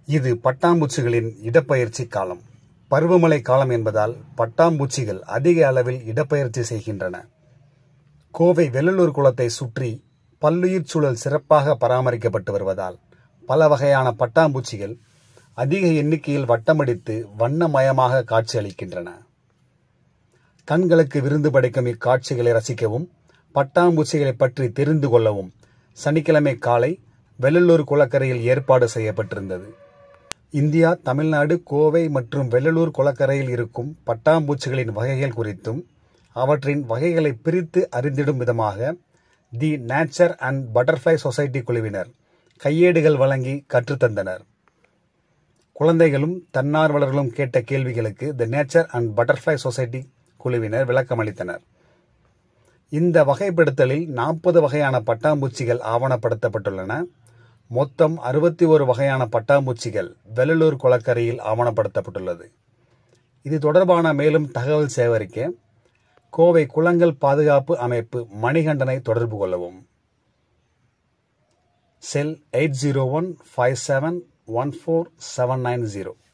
இது பட்டாம்பூச்சிகளின் இடப்பெயர்ச்சி காலம் பருவமழை காலம் என்பதால் பட்டாம்பூச்சிகள் அதிக அளவில் இடப்பெயர்ச்சி செய்கின்றன கோவை வெள்ளலூர் குளத்தை சுற்றி பல்லுயிர் சூழல் சிறப்பாக பராமரிக்கப்பட்டு வருவதால் பல வகையான பட்டாம்பூச்சிகள் அதிக எண்ணிக்கையில் வட்டமடித்து வண்ணமயமாக காட்சியளிக்கின்றன கண்களுக்கு விருந்து படைக்கும் இக்காட்சிகளை ரசிக்கவும் பட்டாம்பூச்சிகளை பற்றி தெரிந்து கொள்ளவும் சனிக்கிழமை காலை வெள்ளலூர் குளக்கரையில் ஏற்பாடு செய்யப்பட்டிருந்தது இந்தியா தமிழ்நாடு கோவை மற்றும் வெள்ளலூர் குளக்கரையில் இருக்கும் பட்டாம்பூச்சிகளின் வகைகள் குறித்தும் அவற்றின் வகைகளை பிரித்து அறிந்திடும் விதமாக the nature and butterfly society குழுவினர் கையேடுகள் வழங்கி கற்றுத்தந்தனர் குழந்தைகளும் தன்னார்வலர்களும் கேட்ட கேள்விகளுக்கு the nature and butterfly society குழுவினர் விளக்கமளித்தனர் இந்த வகைப்படுத்தலில் நாற்பது வகையான பட்டாம்பூச்சிகள் ஆவணப்படுத்தப்பட்டுள்ளன மொத்தம் அறுபத்தி ஒரு வகையான பட்டாம்பூச்சிகள் வெள்ளலூர் குளக்கரையில் ஆவணப்படுத்தப்பட்டுள்ளது இது தொடர்பான மேலும் தகவல் சேகரிக்க கோவை குளங்கள் பாதுகாப்பு அமைப்பு மணிகண்டனை தொடர்பு கொள்ளவும் cell eight zero one five seven one four seven nine zero